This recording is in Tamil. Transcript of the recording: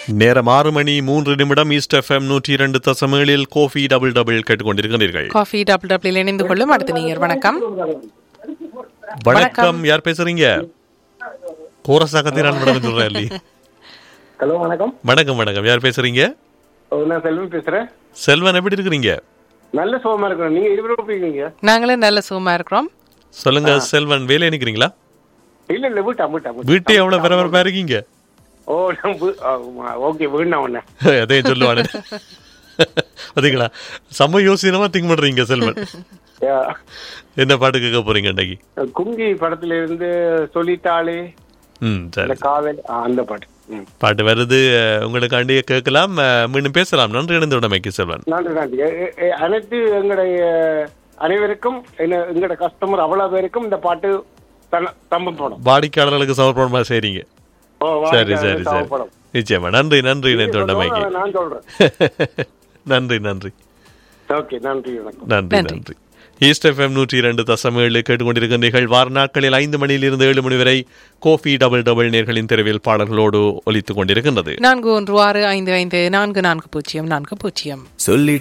நேரம் ஆறு மணி மூன்று நிமிடம் ஈஸ்ட் எஃப்எம் நூற்றி இரண்டு தசமேழில் கோஃபி டபுள் டபுள் கேட்டுக்கொண்டிருக்கிறீர்கள் காஃபி டபுள் டபுள் இணைந்து கொள்ளும் அடுத்த நீர் வணக்கம் வணக்கம் யார் பேசுறீங்க கோரசாகத்திரான் மேடம் சொல்றேன் இல்லையே ஹலோ வணக்கம் வணக்கம் வணக்கம் யார் பேசுறீங்க ஓ, நான் செல்வன் பேசுறேன் செல்வன் எப்படி இருக்கிறீங்க நல்ல சுகமா இருக்கிறேன் நீங்க இருபது இருக்கீங்க நாங்களும் நல்ல சுகமா இருக்கிறோம் சொல்லுங்க செல்வன் வேலை நிக்கிறீங்களா இல்ல இல்ல வீட்டா வீட்டா வீட்டே எவ்வளவு பரபரப்பா இருக்கீங்க ஓ நான் ஓகே வீணா உன்ன அதே சொல்லுவானு பாத்தீங்களா செம்ம யோசனமா திங்க் பண்றீங்க செல்வன் என்ன பாட்டு கேட்க போறீங்க இன்னைக்கு குங்கி படத்துல இருந்து சொல்லிட்டாளே ம் அந்த சரி காதல் ஆ, அந்த பாட்டு ம். பாட்டு வருது அஹ், உங்களுக்காண்டி கேட்கலாம் அஹ், மீண்டும் பேசலாம் நன்றி இணைந்து உடமைக்கு செல்வன் நன்றி நன்றி எ- எ- எ- அனைத்து எங்களுடைய அனைவருக்கும் என்ன எங்களோட கஸ்டமர் அவ்வளவு பேருக்கும் இந்த பாட்டு தன- தம்பம் படம் வாடிக்கையாளர்களுக்கு சமர்ப்பணமா செய்றீங்க ஓ, சரி வாழ்க்கை சரி சரி சமர்ப்பணம். நிச்சயமா நன்றி நன்றி இணைந்து உடமைக்கு நான் சொல்றேன் நன்றி நன்றி ஓகே நன்றி வணக்கம் நன்றி நன்றி. நன்றி ஈஸ்ட் எஃப்எம் நூற்றி இரண்டு தசம் ஏழு கேட்டுக்கொண்டிருக்கின்றீர்கள் வார நாட்களில் ஐந்து மணியிலிருந்து ஏழு மணி வரை கோஃபி டபுள் டபுள் நேர்களின் தெருவில் பாடல்களோடு ஒலித்துக் கொண்டிருக்கின்றது நான்கு ஒன்று ஆறு ஐந்து ஐந்து நான்கு நான்கு பூஜ்ஜியம் நான்கு பூஜ்ஜியம் சொல்லி